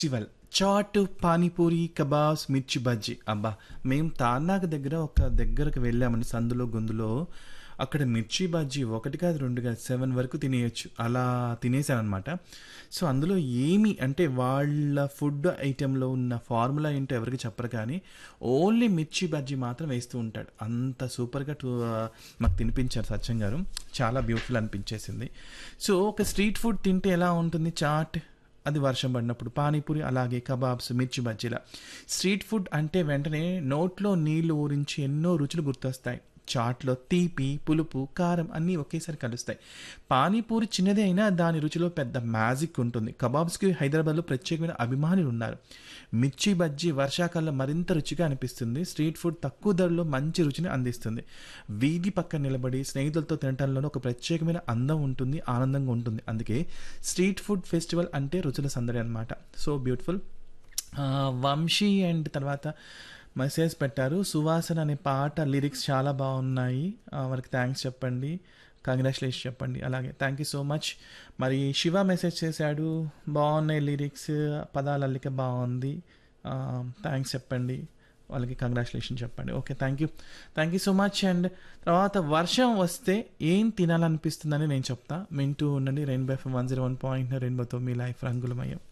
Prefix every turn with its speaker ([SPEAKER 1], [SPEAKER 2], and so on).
[SPEAKER 1] festival chat panipuri kebabs మిర్చి బజ్జీ అబ్బా మేము తార్నాక దగ్గర ఒక దగ్గరకు వెళ్ళామండి సందులో గొంతులో అక్కడ మిర్చి బజ్జీ ఒకటి కాదు రెండు కాదు సెవెన్ వరకు తినేయచ్చు అలా తినేసాను అనమాట సో అందులో ఏమి అంటే వాళ్ళ ఫుడ్ ఐటెంలో ఉన్న ఫార్ములా ఏంటో ఎవరికి చెప్పరు కానీ ఓన్లీ మిర్చి బజ్జీ మాత్రం వేస్తూ ఉంటాడు అంత సూపర్గా టూ మాకు తినిపించారు సత్యం గారు చాలా బ్యూటిఫుల్ అనిపించేసింది సో ఒక స్ట్రీట్ ఫుడ్ తింటే ఎలా ఉంటుంది చాట్ అది వర్షం పడినప్పుడు పానీపూరి అలాగే కబాబ్స్ మిర్చి బజ్జీల స్ట్రీట్ ఫుడ్ అంటే వెంటనే నోట్లో నీళ్లు ఊరించి ఎన్నో రుచులు గుర్తొస్తాయి చాట్లో తీపి పులుపు కారం అన్నీ ఒకేసారి కలుస్తాయి పానీపూరి చిన్నదే అయినా దాని రుచిలో పెద్ద మ్యాజిక్ ఉంటుంది కబాబ్స్కి హైదరాబాద్లో ప్రత్యేకమైన అభిమానులు ఉన్నారు మిర్చి బజ్జీ వర్షాకాలంలో మరింత రుచిగా అనిపిస్తుంది స్ట్రీట్ ఫుడ్ తక్కువ ధరలో మంచి రుచిని అందిస్తుంది వీధి పక్కన నిలబడి స్నేహితులతో తినటంలోనూ ఒక ప్రత్యేకమైన అందం ఉంటుంది ఆనందంగా ఉంటుంది అందుకే స్ట్రీట్ ఫుడ్ ఫెస్టివల్ అంటే రుచుల సందడి అనమాట సో బ్యూటిఫుల్ వంశీ అండ్ తర్వాత మెసేజ్ పెట్టారు సువాసన అనే పాట లిరిక్స్ చాలా బాగున్నాయి ఆ, వారికి థ్యాంక్స్ చెప్పండి కంగ్రాచులేషన్ చెప్పండి అలాగే థ్యాంక్ యూ సో మచ్ మరి శివ మెసేజ్ చేశాడు బాగున్నాయి లిరిక్స్ పదాల అల్లిక బాగుంది థ్యాంక్స్ చెప్పండి వాళ్ళకి కంగ్రాచులేషన్ చెప్పండి okay thank you thank you so much and తర్వాత వర్షం వస్తే ఏం తినాలనిపిస్తుందని నేను చెప్తా వింటూ ఉండండి rainbow F M one zero one point రెయిన్బోతో మీ లైఫ్ రంగులమయం